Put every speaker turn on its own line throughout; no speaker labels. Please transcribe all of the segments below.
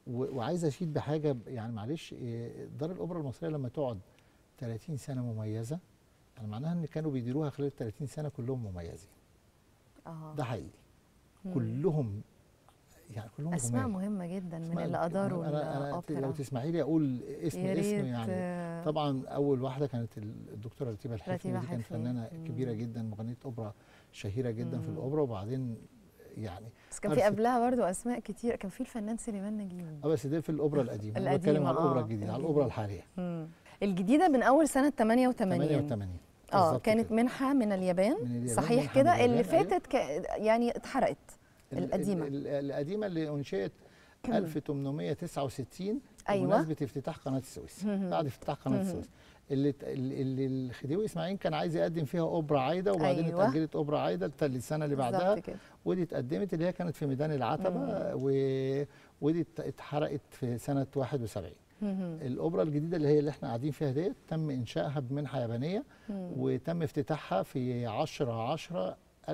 و- وعايز اشيد بحاجه ب- يعني معلش إيه، دار الاوبرا المصريه لما تقعد 30 سنه مميزه يعني معناها ان كانوا بيديروها خلال 30 سنه كلهم مميزين
اه
ده حقيقي
مم.
كلهم يعني كلهم
اسماء
جمال.
مهمه جدا من
أسماء
اللي
أنا-
اداروا
أنا, أنا لو
الاوبرا
تسمحي لي اقول اسم
يا
اسم
ريت
يعني
آه،
طبعا اول واحده كانت الدكتوره رتيبه الحفني
رتيبة
دي كانت
حفني.
فنانه
مم.
كبيره جدا مغنيه اوبرا شهيره جدا في
مم.
الاوبرا وبعدين يعني
بس كان في
أرسل-
قبلها برضو اسماء كتير كان في الفنان سليمان نجيب
اه بس ده في الاوبرا القديمه انا بتكلم
القديمة،
على الاوبرا
آه،
الجديده على
الجديدة.
الاوبرا الحاليه
مم. الجديده من اول سنه 88
88
اه
بالظبط
كانت
كده.
منحه من اليابان
من اليابان،
صحيح
منحة من
كده اللي
اليابان، أيوة.
فاتت ك... يعني اتحرقت
ال-
القديمة.
ال- ال- القديمه اللي انشئت 1869
أيوة.
بمناسبه افتتاح قناه السويس
مهم.
بعد افتتاح قناه
مهم.
السويس اللي ت- اللي الخديوي اسماعيل كان عايز يقدم فيها اوبرا عايده وبعدين
أيوة.
اتاجلت اوبرا عايده الت- السنه اللي بعدها
بالظبط كده
ودي اتقدمت اللي هي كانت في ميدان العتبه و... ودي ات- اتحرقت في سنه 71
مهم.
الاوبرا الجديده اللي هي اللي احنا قاعدين فيها ديت تم انشائها بمنحه يابانيه
مم.
وتم افتتاحها في 10 10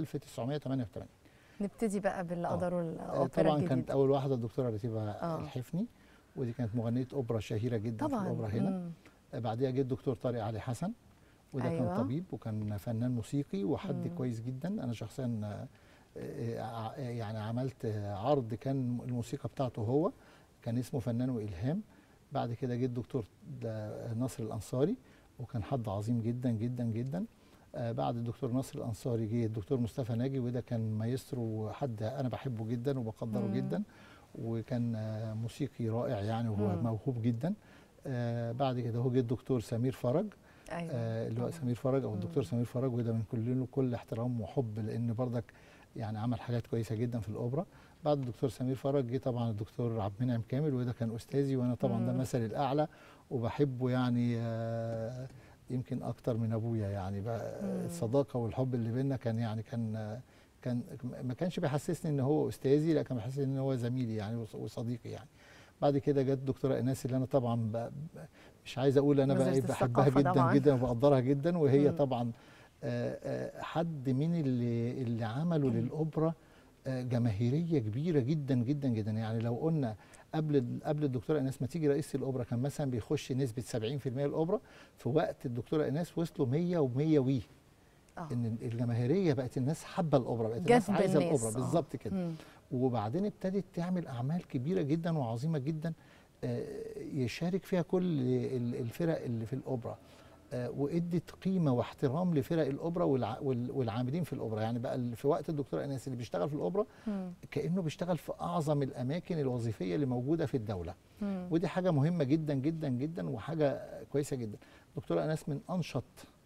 1988
نبتدي بقى باللي
آه.
قدروا
آه،
الاوبرا
طبعا كانت
الجديده
اول واحده الدكتوره رتيبه
آه.
الحفني ودي كانت مغنيه اوبرا شهيره جدا
طبعا
في الاوبرا هنا
مم.
آه، بعديها جه الدكتور طارق علي حسن وده
أيوة.
كان طبيب وكان فنان موسيقي وحد
مم.
كويس جدا انا شخصيا آه، آه، ع- يعني عملت آه، عرض كان الموسيقى بتاعته هو كان اسمه فنان والهام بعد كده جه الدكتور ده ناصر الانصاري وكان حد عظيم جدا جدا جدا آه، بعد الدكتور ناصر الانصاري جه الدكتور مصطفى ناجي وده كان مايسترو وحد انا بحبه جدا وبقدره
مم.
جدا وكان آه، موسيقي رائع يعني وهو
مم.
موهوب جدا آه، بعد كده هو جه الدكتور سمير فرج
ايوه
آه، اللي هو
طبعاً.
سمير فرج او الدكتور
مم.
سمير فرج وده من كل كل احترام وحب لان بردك يعني عمل حاجات كويسه جدا في الاوبرا بعد الدكتور سمير فرج جه طبعا الدكتور عبد المنعم كامل وده كان استاذي وانا طبعا ده
مم.
مثلي الاعلى وبحبه يعني آه، يمكن اكتر من ابويا يعني بقى
مم.
الصداقه والحب اللي بينا كان يعني كان آه، كان ما كانش بيحسسني ان هو استاذي لا كان بيحسسني ان هو زميلي يعني وص- وصديقي يعني بعد كده جت الدكتوره ايناس اللي انا طبعا ب... ب- مش عايز اقول انا بقى
وزيرة
إيه بحبها
الثقافة
جدا
طبعاً.
جدا وبقدرها جدا وهي
مم.
طبعا آه، آه، حد من اللي اللي عملوا للاوبرا آه، جماهيريه كبيره جدا جدا جدا يعني لو قلنا قبل قبل الدكتوره ايناس ما تيجي رئيسه الاوبرا كان مثلا بيخش نسبه 70% الاوبرا في وقت الدكتوره ايناس وصلوا 100 و100 وي
آه.
ان الجماهيريه بقت الناس حابه الاوبرا بقت الناس
جذب
عايزه
الناس،
الاوبرا
آه.
بالظبط كده
مم.
وبعدين ابتدت تعمل اعمال كبيره جدا وعظيمه جدا آه، يشارك فيها كل ال- الفرق اللي في الاوبرا آه، وادت قيمه واحترام لفرق الاوبرا والع- وال- والعاملين في الاوبرا يعني بقى ال- في وقت الدكتور انس اللي بيشتغل في الاوبرا
مم.
كانه بيشتغل في اعظم الاماكن الوظيفيه اللي موجوده في الدوله
مم.
ودي حاجه مهمه جدا جدا جدا وحاجه كويسه جدا دكتوره انس من انشط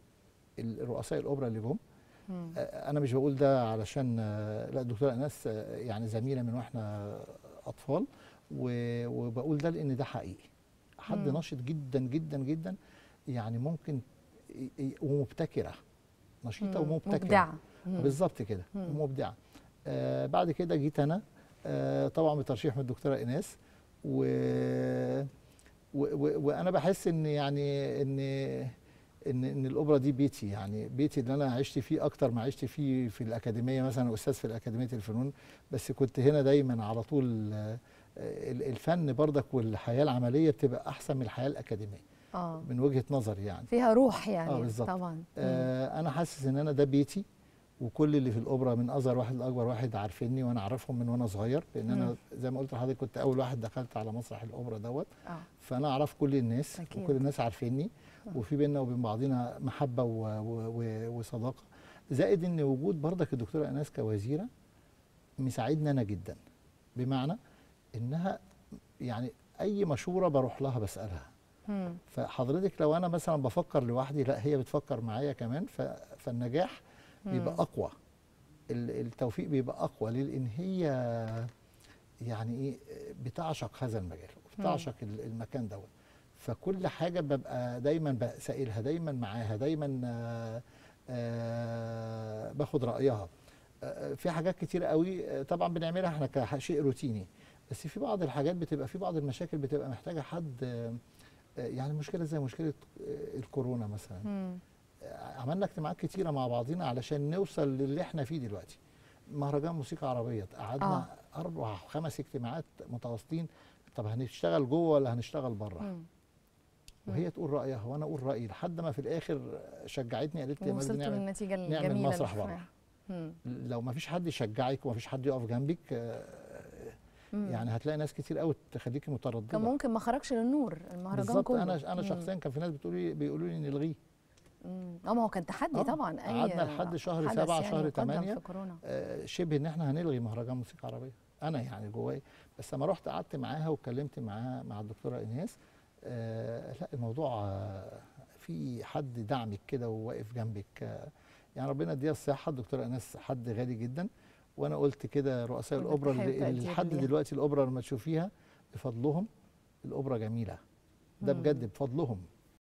ال- رؤساء الاوبرا اللي جم
مم.
آه، انا مش بقول ده علشان آه، لا الدكتوره انس آه، يعني زميله من واحنا اطفال و- وبقول ده لان ده حقيقي حد
مم.
نشط جدا جدا جدا يعني ممكن ي- ي- ومبتكره نشيطه
مم.
ومبتكره
مبدعه مم.
بالظبط كده
مم.
ومبدعه آه بعد كده جيت انا آه طبعا بترشيح من الدكتوره ايناس و... و... و... وانا بحس ان يعني ان ان ان الاوبرا دي بيتي يعني بيتي اللي انا عشت فيه اكتر ما عشت فيه في الاكاديميه مثلا استاذ في الاكاديميه الفنون بس كنت هنا دايما على طول آه، ال- الفن برضك والحياه العمليه بتبقى احسن من الحياه الاكاديميه
اه
من وجهه نظري يعني
فيها روح يعني
آه، بالظبط.
طبعا مم.
آه انا حاسس ان انا ده بيتي وكل اللي في الاوبرا من اصغر واحد لاكبر واحد عارفيني وانا اعرفهم من وانا صغير لان
مم.
انا زي ما قلت لحضرتك كنت اول واحد دخلت على مسرح الاوبرا دوت
اه
فانا اعرف كل الناس
أكيد.
وكل الناس عارفيني
آه.
وفي بيننا وبين بعضنا محبه و و و وصداقه زائد ان وجود برضك الدكتوره ايناس كوزيره مساعدني انا جدا بمعنى انها يعني اي مشوره بروح لها بسالها
مم.
فحضرتك لو انا مثلا بفكر لوحدي لا هي بتفكر معايا كمان ف... فالنجاح بيبقى
مم.
اقوى ال- التوفيق بيبقى اقوى ليه؟ لان هي يعني ايه بتعشق هذا المجال وبتعشق ال- المكان دوت فكل حاجه ببقى دايما بسائلها دايما معاها دايما آه، آه، باخد رايها آه، في حاجات كتير قوي آه، طبعا بنعملها احنا كشيء روتيني بس في بعض الحاجات بتبقى في بعض المشاكل بتبقى محتاجه حد آه، آه، يعني مشكله زي مشكله آه، الكورونا مثلا
مم.
عملنا اجتماعات كتيره مع بعضينا علشان نوصل للي احنا فيه دلوقتي مهرجان موسيقى عربيه قعدنا
آه.
اربع خمس اجتماعات متواصلين طب هنشتغل جوه ولا هنشتغل بره
مم.
وهي تقول رايها وانا اقول رايي لحد ما في الاخر شجعتني قالت لي يا مجدي
وصلتوا
نعمل
للنتيجه
نعمل
الجميله
مسرح
اللي
بره.
فيها. مم.
لو ما فيش حد يشجعك وما فيش حد يقف جنبك آه،
مم.
يعني هتلاقي ناس كتير قوي تخليكي متردده
كان ممكن ما خرجش للنور المهرجان
بالظبط
كله
انا انا
مم.
شخصيا كان في ناس بتقول لي بيقولوا لي نلغيه
مم. اه ما هو كان تحدي
آه،
طبعا اي
قعدنا لحد شهر
حدث
سبعة،
يعني
شهر
مقدم
تمانية.
في كورونا
آه، شبه ان احنا هنلغي مهرجان موسيقى عربيه انا يعني جوايا بس لما رحت قعدت معاها واتكلمت معاها مع الدكتوره ايناس آه لا الموضوع آه في حد دعمك كده وواقف جنبك آه يعني ربنا يديها الصحه الدكتوره ايناس حد غالي جدا وانا قلت كده رؤساء الاوبرا
والتحية
اللي, اللي
والتقدير
لحد
ليها.
دلوقتي الاوبرا لما تشوفيها بفضلهم الاوبرا جميله ده
مم.
بجد بفضلهم